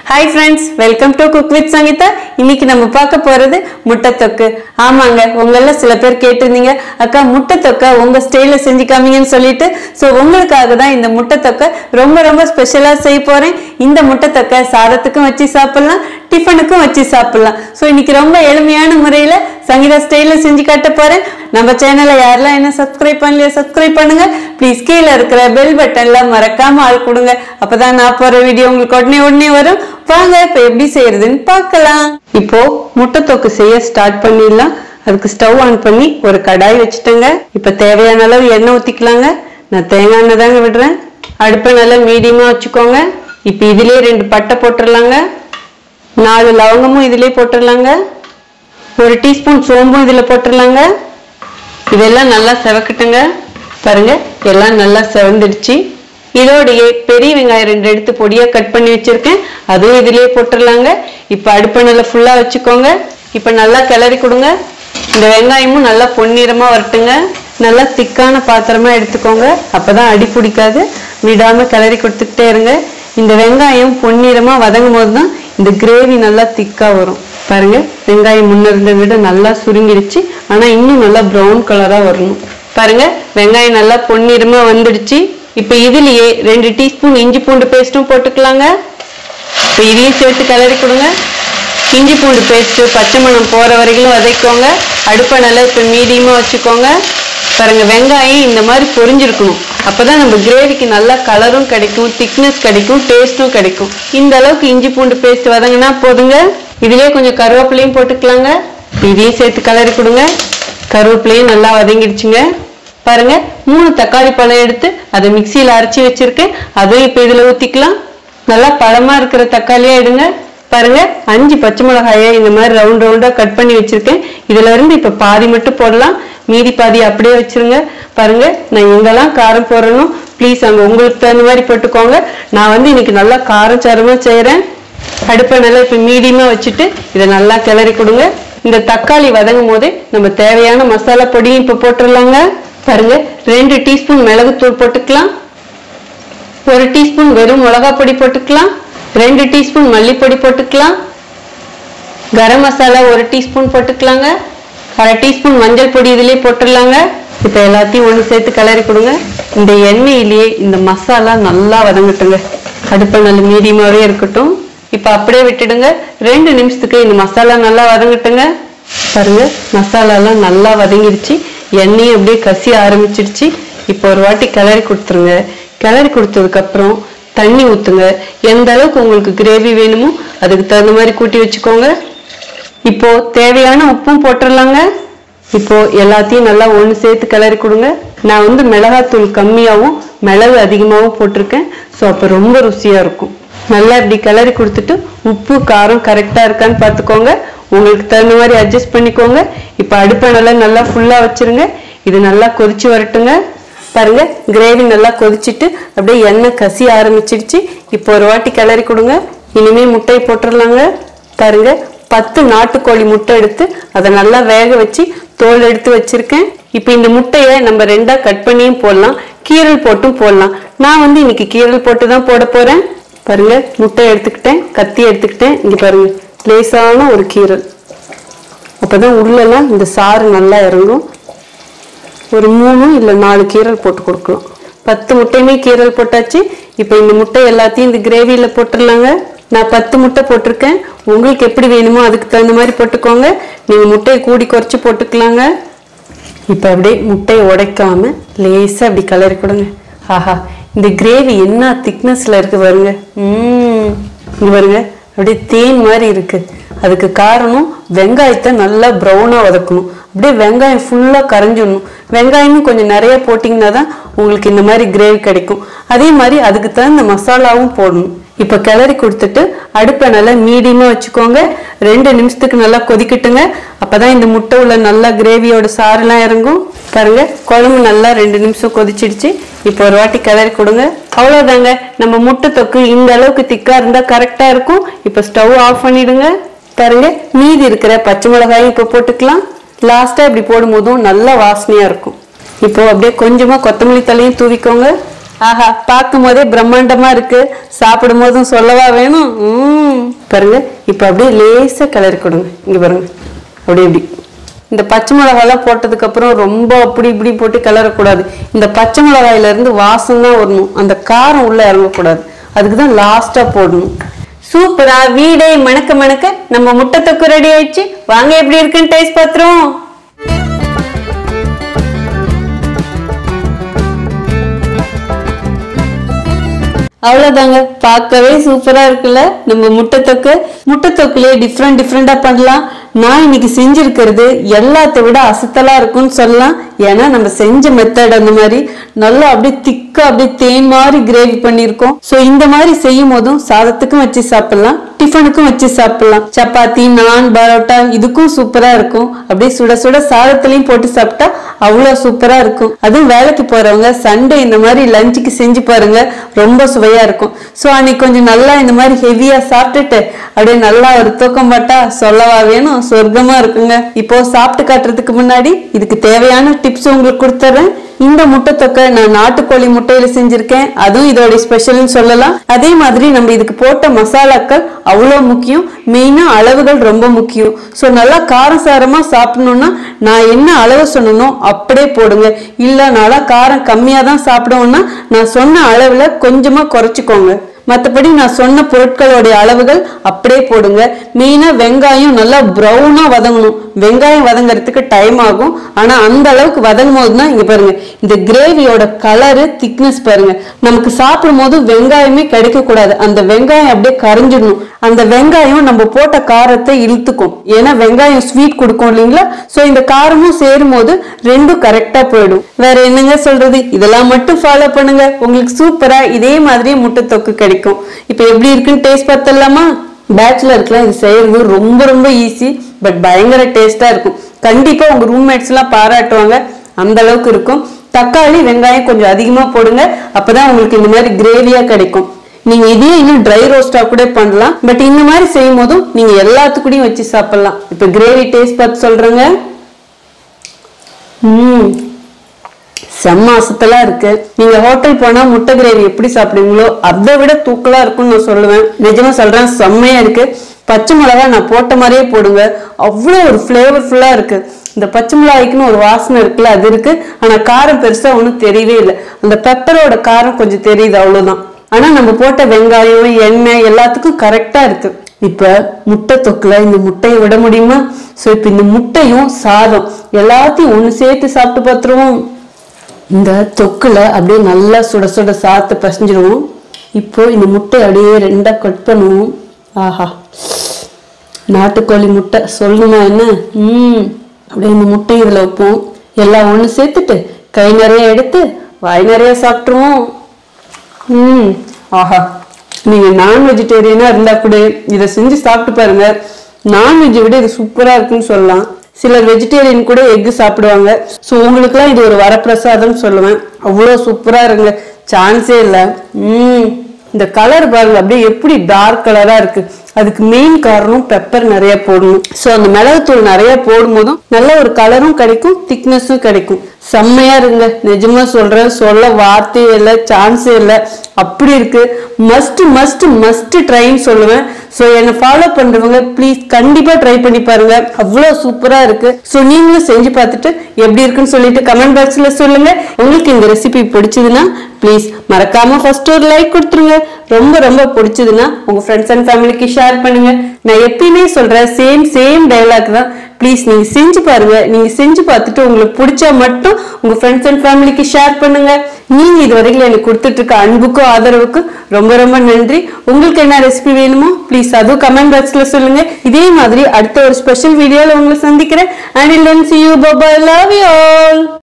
hi friends welcome to cook with Sangeetha இன்னைக்கு நம்ம பார்க்க போறது முட்டை தொக்கு ஆமாங்க உங்கள சில பேர் கேட்டிருந்தீங்க அக்கா முட்டை தொக்கை உங்க ஸ்டைல செஞ்சு காமிங்கன்னு சொல்லிட்டு ஸோ உங்களுக்காக தான் இந்த முட்டை தொக்கை ரொம்ப ரொம்ப ஸ்பெஷலா செய்ய போறேன் இந்த முட்டை தொக்கை சாதத்துக்கும் வச்சு சாப்பிடலாம் டிஃபனுக்கும் வச்சு சாப்பிடலாம் ஸோ இன்னைக்கு ரொம்ப எளிமையான முறையில சங்கீதா ஸ்டைல செஞ்சு காட்ட போறேன் நம்ம சேனலை யாரெல்லாம் என்ன சப்ஸ்கிரைப் பண்ணலையோ சப்ஸ்கிரைப் பண்ணுங்க ப்ளீஸ் கீழே இருக்கிற பெல் பட்டன்ல மறக்காம ஆள் கொடுங்க அப்பதான் நான் போற வீடியோ உங்களுக்கு உடனே உடனே வரும் வாங்க இப்ப எப்படி செய்யறதுன்னு பார்க்கலாம் இப்போ முட்டை தொக்கு செய்ய ஸ்டார்ட் பண்ணிடலாம் அதுக்கு ஸ்டவ் ஆன் பண்ணி ஒரு கடாய் வச்சுட்டேங்க இப்ப தேவையான அளவு எண்ணெய் ஊத்திக்கலாங்க நான் தேங்காய் எண்ணெய் தாங்க விடுறேன் அடுப்பை நல்லா மீடியமா வச்சுக்கோங்க இப்ப இதுலயே ரெண்டு பட்டை போட்டுடலாங்க நாலு லவங்கமும் இதுலயே போட்டுடலாங்க ஒரு டீஸ்பூன் சோம்பும் இதுல போட்டுடலாங்க இதெல்லாம் நல்லா செவக்கட்டுங்க பாருங்க எல்லாம் நல்லா செவந்துடுச்சு இதோடைய பெரிய வெங்காயம் ரெண்டு எடுத்து பொடியா கட் பண்ணி வச்சிருக்கேன் அதுவும் இதுலயே போட்டுடலாங்க இப்ப அடுப்பு நல்லா ஃபுல்லா வச்சுக்கோங்க இப்ப நல்லா கிளறி கொடுங்க இந்த வெங்காயமும் நல்லா பொன்னிறமா வரட்டுங்க நல்லா திக்கான பாத்திரமா எடுத்துக்கோங்க அப்பதான் அடி பிடிக்காது விடாம கிளறி கொடுத்துக்கிட்டே இருங்க இந்த வெங்காயம் பொன்னிறமா வதங்கும் போது தான் இந்த கிரேவி நல்லா திக்கா வரும் பாருங்க வெங்காயம் முன்ன இருந்ததை விட நல்லா சுருங்கிடுச்சு ஆனா இன்னும் நல்லா ப்ரௌன் கலரா வரணும் பாருங்க வெங்காயம் நல்லா பொன்னிறமா வந்துடுச்சு இப்ப இதுலயே ரெண்டு டீஸ்பூன் இஞ்சி பூண்டு பேஸ்ட்டும் போட்டுக்கலாங்க இப்ப இதையும் சேர்த்து கிளறி கொடுங்க இஞ்சி பூண்டு பேஸ்ட் பச்சை மணம் போற வரைக்கும் வதக்கிக்கோங்க அடுப்பை நல்லா இப்ப மீடியமா வச்சுக்கோங்க பாருங்க வெங்காயம் இந்த மாதிரி பொரிஞ்சிருக்கணும் அப்பதான் நம்ம கிரேவிக்கு நல்லா கலரும் கிடைக்கும் திக்னஸ் கிடைக்கும் டேஸ்ட்டும் கிடைக்கும் இந்த அளவுக்கு இஞ்சி பூண்டு பேஸ்ட் வதங்கினா போதுங்க இதுலயே கொஞ்சம் கருவேப்பிலையும் போட்டுக்கலாங்க இதையும் சேர்த்து கலரி கொடுங்க கருவேப்பிலையும் நல்லா வதங்கிடுச்சுங்க பாருங்க மூணு தக்காளி பழம் எடுத்து அதை மிக்சியில் அரைச்சி வச்சிருக்கேன் அதையும் இப்போ இதில் ஊற்றிக்கலாம் நல்லா பழமா இருக்கிற தக்காளியா எடுங்க பாருங்க அஞ்சு பச்சை மிளகாயை இந்த மாதிரி ரவுண்ட் ரவுண்டா கட் பண்ணி வச்சிருக்கேன் இதுல இருந்து இப்ப பாதி மட்டும் போடலாம் மீதி பாதி அப்படியே வச்சிருங்க பாருங்க நான் எங்கெல்லாம் காரம் போடணும் ப்ளீஸ் அங்க உங்களுக்கு தகுந்த மாதிரி போட்டுக்கோங்க நான் வந்து இன்னைக்கு நல்லா காரம் சாரமா செய்யறேன் அடுப்பை நல்லா இப்ப மீடியமா வச்சுட்டு இதை நல்லா கிளறி கொடுங்க இந்த தக்காளி வதங்கும் போது நம்ம தேவையான மசாலா பொடியும் இப்ப போட்டுடலாங்க பாருங்க ரெண்டு டீஸ்பூன் மிளகுத்தூள் போட்டுக்கலாம் ஒரு டீஸ்பூன் வெறும் மிளகா பொடி போட்டுக்கலாம் ரெண்டு டீஸ்பூன் மல்லிப்பொடி போட்டுக்கலாம் கரம் மசாலா ஒரு டீஸ்பூன் போட்டுக்கலாங்க அரை டீஸ்பூன் மஞ்சள் பொடி இதுலயே போட்டுடலாங்க இப்போ எல்லாத்தையும் ஒன்று சேர்த்து கிளறி கொடுங்க இந்த எண்ணெயிலேயே இந்த மசாலா நல்லா வதங்கட்டுங்க அடுப்பு நல்ல மீடியமாகவே இருக்கட்டும் இப்போ அப்படியே விட்டுடுங்க ரெண்டு நிமிஷத்துக்கு இந்த மசாலா நல்லா வதங்கட்டுங்க பாருங்க மசாலாலாம் நல்லா வதங்கிடுச்சு எண்ணெயும் அப்படியே கசிய ஆரம்பிச்சிடுச்சு இப்போ ஒரு வாட்டி கிளறி கொடுத்துருங்க கிளறி கொடுத்ததுக்கு அப்புறம் தண்ணி ஊத்துங்க எந்த அளவுக்கு உங்களுக்கு கிரேவி வேணுமோ அதுக்கு தகுந்த மாதிரி கூட்டி வச்சுக்கோங்க இப்போ தேவையான உப்பும் போட்டுடலாங்க இப்போ எல்லாத்தையும் நல்லா ஒன்று சேர்த்து கிளறி கொடுங்க நான் வந்து மிளகாத்தூள் கம்மியாகவும் மிளகு அதிகமாகவும் போட்டிருக்கேன் ஸோ அப்போ ரொம்ப ருசியாக இருக்கும் நல்லா இப்படி கிளறி கொடுத்துட்டு உப்பு காரம் கரெக்டாக இருக்கான்னு பார்த்துக்கோங்க உங்களுக்கு தகுந்த மாதிரி அட்ஜஸ்ட் பண்ணிக்கோங்க இப்போ அடுப்பை நல்லா நல்லா ஃபுல்லாக வச்சிருங்க இது நல்லா கொதிச்சு வரட்டுங்க பாருங்க கிரேவி நல்லா கொதிச்சிட்டு அப்படியே எண்ணெய் கசி ஆரம்பிச்சிடுச்சு இப்போ ஒரு வாட்டி கிளறி கொடுங்க இனிமே முட்டையை போட்டுடலாங்க பாருங்க பத்து நாட்டுக்கோழி முட்டை எடுத்து அதை நல்லா வேக வச்சு தோல் எடுத்து வச்சிருக்கேன் இப்போ இந்த முட்டையை நம்ம ரெண்டா கட் பண்ணியும் போடலாம் கீரல் போட்டும் போடலாம் நான் வந்து இன்னைக்கு கீரல் போட்டு தான் போட போறேன் பாருங்க முட்டை எடுத்துக்கிட்டேன் கத்தி எடுத்துக்கிட்டேன் இங்க பாருங்க லேசான ஒரு கீரல் அப்பதான் உள்ளெல்லாம் இந்த சாறு நல்லா இறங்கும் ஒரு மூணு இல்லை நாலு கீரல் போட்டு கொடுக்கலாம் பத்து முட்டையுமே கீரல் போட்டாச்சு இப்போ இந்த முட்டை எல்லாத்தையும் இந்த கிரேவியில் போட்டுடலாங்க நான் பத்து முட்டை போட்டிருக்கேன் உங்களுக்கு எப்படி வேணுமோ அதுக்கு தகுந்த மாதிரி போட்டுக்கோங்க நீங்கள் முட்டையை கூடி குறைச்சி போட்டுக்கலாங்க இப்போ அப்படியே முட்டையை உடைக்காம லேசாக அப்படி கலரி கொடுங்க ஆஹா இந்த கிரேவி என்ன திக்னஸில் இருக்கு பாருங்க ம் இங்க பாருங்க அப்படியே தேன் மாதிரி இருக்கு அதுக்கு காரணம் வெங்காயத்தை நல்லா ப்ரௌனாக வதக்கணும் அப்படியே வெங்காயம் ஃபுல்லாக கரைஞ்சிடணும் வெங்காயமும் கொஞ்சம் நிறைய போட்டிங்கன்னா தான் உங்களுக்கு இந்த மாதிரி கிரேவி கிடைக்கும் அதே மாதிரி அதுக்கு தகுந்த மசாலாவும் போடணும் இப்போ கிளறி கொடுத்துட்டு அடுப்பை நல்லா மீடியமாக வச்சுக்கோங்க ரெண்டு நிமிஷத்துக்கு நல்லா கொதிக்கட்டுங்க அப்பதான் இந்த முட்டை உள்ள நல்லா கிரேவியோட சாரெல்லாம் இறங்கும் பாருங்க குழம்பு நல்லா ரெண்டு நிமிஷம் கொதிச்சிடுச்சு இப்போ ஒரு வாட்டி கிளறி கொடுங்க அவ்வளோதாங்க நம்ம முட்டை தொக்கு இந்த அளவுக்கு திக்கா இருந்தா கரெக்டா இருக்கும் இப்போ ஸ்டவ் ஆஃப் பண்ணிடுங்க பாருங்க மீதி இருக்கிற பச்சை மிளகாயும் இப்போ போட்டுக்கலாம் லாஸ்டா இப்படி போடும்போதும் நல்லா வாசனையா இருக்கும் இப்போ அப்படியே கொஞ்சமா கொத்தமல்லி தலையும் தூவிக்கோங்க ஆஹா பார்க்கும் போதே பிரம்மாண்டமா இருக்கு சாப்பிடும் போதும் சொல்லவா வேணும் ம் பாருங்க இப்ப அப்படியே லேசா கிளறி கொடுங்க இங்க பாருங்க அப்படி இப்படி இந்த பச்சை மிளகாலாம் போட்டதுக்கு அப்புறம் ரொம்ப அப்படி இப்படி போட்டு கிளறக்கூடாது இந்த பச்சை மிளகாயில இருந்து வாசம் தான் வரணும் அந்த காரம் உள்ள இறங்கக்கூடாது அதுக்கு தான் லாஸ்டா போடணும் சூப்பரா வீடே மணக்க மணக்க நம்ம முட்டை தொக்கு ரெடி ஆயிடுச்சு வாங்க எப்படி இருக்குன்னு டேஸ்ட் பாத்துருவோம் அவ்வளவுதாங்க பார்க்கவே சூப்பரா இருக்குல்ல நம்ம முட்டை தொக்கு முட்டை தொக்குலயே டிஃப்ரெண்ட் டிஃப்ரெண்டா பண்ணலாம் நான் இன்னைக்கு செஞ்சிருக்கிறது எல்லாத்த விட அசத்தலா இருக்கும்னு சொல்லலாம் ஏன்னா நம்ம செஞ்ச மெத்தட் அந்த மாதிரி நல்லா அப்படியே திக்கா அப்படியே தேன் மாதிரி கிரேவி பண்ணியிருக்கோம் ஸோ இந்த மாதிரி செய்யும் போதும் சாதத்துக்கும் வச்சு சாப்பிடலாம் டிஃபனுக்கும் வச்சு சாப்பிடலாம் சப்பாத்தி நான் பரோட்டா இதுக்கும் சூப்பரா இருக்கும் அப்படியே சுட சுட சாதத்துலயும் போட்டு சாப்பிட்டா அவ்வளோ சூப்பரா இருக்கும் அதுவும் வேலைக்கு போறவங்க சண்டே இந்த மாதிரி லஞ்சுக்கு செஞ்சு பாருங்க ரொம்ப சுவையா இருக்கும் ஸோ அன்னைக்கு கொஞ்சம் நல்லா இந்த மாதிரி ஹெவியா சாப்பிட்டுட்டு அப்படியே நல்லா ஒரு தூக்கம் பட்டா சொல்லவா வேணும் சொர்க்கமா இருக்குங்க இப்போ சாப்பிட்டு காட்டுறதுக்கு முன்னாடி இதுக்கு தேவையான டிப்ஸ் உங்களுக்கு கொடுத்துறேன் இந்த முட்டை தொக்கை நான் நாட்டுக்கோழி முட்டையில செஞ்சிருக்கேன் அதுவும் இதோட ஸ்பெஷல்னு சொல்லலாம் அதே மாதிரி நம்ம இதுக்கு போட்ட மசாலாக்கள் அவ்வளோ முக்கியம் மெயினா அளவுகள் ரொம்ப முக்கியம் ஸோ நல்லா காரசாரமா சாப்பிடணும்னா நான் என்ன அளவு சொன்னனோ அப்படியே போடுங்க இல்ல நல்லா காரம் கம்மியா தான் சாப்பிடுவோம்னா நான் சொன்ன அளவுல கொஞ்சமா குறைச்சிக்கோங்க மற்றபடி நான் சொன்ன பொருட்களுடைய அளவுகள் அப்படியே போடுங்க மெயினா வெங்காயம் நல்லா ப்ரௌனா வதங்கணும் வெங்காயம் வதங்கறதுக்கு டைம் ஆகும் ஆனா அந்த அளவுக்கு வதங்கும் போது தான் இங்க பாருங்க இந்த கிரேவியோட கலரு திக்னஸ் பாருங்க நமக்கு சாப்பிடும் போது வெங்காயமே கிடைக்க கூடாது அந்த வெங்காயம் அப்படியே கரைஞ்சிடணும் அந்த வெங்காயம் நம்ம போட்ட காரத்தை இழுத்துக்கும் ஏன்னா வெங்காயம் ஸ்வீட் கொடுக்கும் இல்லைங்களா சோ இந்த காரமும் சேரும் போது ரெண்டும் கரெக்டா போயிடும் வேற என்னங்க சொல்றது இதெல்லாம் மட்டும் ஃபாலோ பண்ணுங்க உங்களுக்கு சூப்பரா இதே மாதிரியே முட்டை தொக்கு கிடைக்கும் இப்போ எப்படி இருக்குன்னு டேஸ்ட் பார்த்தலாமா பேச்சுலருக்குலாம் இது செய்யறது ரொம்ப ரொம்ப ஈஸி பட் பயங்கர டேஸ்டா இருக்கும் கண்டிப்பா உங்க ரூம்மேட்ஸ் எல்லாம் பாராட்டுவாங்க அந்த அளவுக்கு இருக்கும் தக்காளி வெங்காயம் கொஞ்சம் அதிகமா போடுங்க அப்பதான் உங்களுக்கு இந்த மாதிரி கிரேவியா கிடைக்கும் நீங்க இதையே இன்னும் ட்ரை ரோஸ்டா கூட பண்ணலாம் பட் இந்த மாதிரி செய்யும் போதும் நீங்க எல்லாத்துக்கூடயும் வச்சு சாப்பிடலாம் இப்ப கிரேவி டேஸ்ட் பார்த்து சொல்றேங்க ம் செம்ம அசத்தலா இருக்கு நீங்க ஹோட்டல் போனா முட்டை கிரேவி எப்படி சாப்பிடுவீங்களோ அதை விட தூக்கலா இருக்கும்னு நான் சொல்லுவேன் நிஜமா சொல்றேன் செம்மையா இருக்கு பச்சை மிளகா நான் போட்ட மாதிரியே போடுங்க அவ்வளோ ஒரு ஃப்ளேவர்ஃபுல்லா இருக்கு இந்த பச்சை மிளகாய்க்குன்னு ஒரு வாசனை இருக்குல்ல அது இருக்கு ஆனா காரம் பெருசா ஒன்றும் தெரியவே இல்லை அந்த பெப்பரோட காரம் கொஞ்சம் தெரியுது அவ்வளவுதான் ஆனா நம்ம போட்ட வெங்காயம் எண்ணெய் எல்லாத்துக்கும் கரெக்டா இருக்கு இப்ப முட்டை தொக்குல இந்த முட்டையை விட முடியுமா சோ இப்ப இந்த முட்டையும் சாதம் எல்லாத்தையும் ஒண்ணு சேர்த்து சாப்பிட்டு பார்த்துருவோம் இந்த தொக்குல அப்படியே நல்லா சுட சுட சாத்து பசஞ்சிருவோம் இப்போ இந்த முட்டை அப்படியே ரெண்டா கட் பண்ணுவோம் ஆஹா நாட்டுக்கோழி முட்டை சொல்லணுமா என்ன ம் அப்படியே இந்த முட்டை இதுல வைப்போம் எல்லாம் ஒண்ணு சேர்த்துட்டு கை நிறைய எடுத்து வாய் நிறைய சாப்பிட்டுருவோம் ம் ஆஹா நீங்க நான் வெஜிடேரியனா இருந்தா கூட இதை செஞ்சு சாப்பிட்டு பாருங்க நான்வெஜ்ஜை விட இது சூப்பரா இருக்குன்னு சொல்லலாம் சிலர் வெஜிடேரியன் கூட எக் சாப்பிடுவாங்க ஸோ உங்களுக்குலாம் இது ஒரு வரப்பிரசாதம் சொல்லுவேன் அவ்வளோ சூப்பரா இருங்க சான்ஸே இல்லை ம் இந்த கலர் பாருங்க அப்படியே எப்படி டார்க் கலரா இருக்கு அதுக்கு மெயின் காரணம் பெப்பர் நிறைய போடணும் ஸோ அந்த மிளகுத்தூள் நிறைய போடும் போதும் நல்ல ஒரு கலரும் கிடைக்கும் திக்னஸும் கிடைக்கும் செம்மையா இருங்க நிஜமா சொல்றேன் சொல்ல வார்த்தையே இல்லை சான்ஸே இல்லை அப்படி இருக்கு மஸ்ட் மஸ்ட் மஸ்ட் ட்ரைன்னு சொல்லுவேன் ஸோ என்னை ஃபாலோ பண்றவங்க ப்ளீஸ் கண்டிப்பா ட்ரை பண்ணி பாருங்க அவ்வளோ சூப்பரா இருக்கு ஸோ நீங்களும் செஞ்சு பார்த்துட்டு எப்படி இருக்குன்னு சொல்லிட்டு கமெண்ட் பாக்ஸ்ல சொல்லுங்க உங்களுக்கு இந்த ரெசிபி பிடிச்சதுன்னா ப்ளீஸ் மறக்காம ஃபர்ஸ்ட் ஒரு லைக் கொடுத்துருங்க ரொம்ப ரொம்ப பிடிச்சதுன்னா உங்க ஃப்ரெண்ட்ஸ் அண்ட் ஃபேமிலிக்கு ஷேர் பண்ணுங்க நான் எப்பயுமே சொல்றேன் சேம் சேம் டைலாக் தான் ப்ளீஸ் நீங்க செஞ்சு பாருங்க நீங்க செஞ்சு பார்த்துட்டு உங்களுக்கு பிடிச்சா மட்டும் உங்க ஃப்ரெண்ட்ஸ் அண்ட் ஃபேமிலிக்கு ஷேர் பண்ணுங்க நீங்க இது வரைக்கும் எனக்கு கொடுத்துட்டு இருக்க அன்புக்கும் ஆதரவுக்கும் ரொம்ப ரொம்ப நன்றி உங்களுக்கு என்ன ரெசிபி வேணுமோ ப்ளீஸ் அதுவும் கமெண்ட் பாக்ஸ்ல சொல்லுங்க இதே மாதிரி அடுத்த ஒரு ஸ்பெஷல் வீடியோல உங்களை சந்திக்கிறேன் and see you bye bye love you all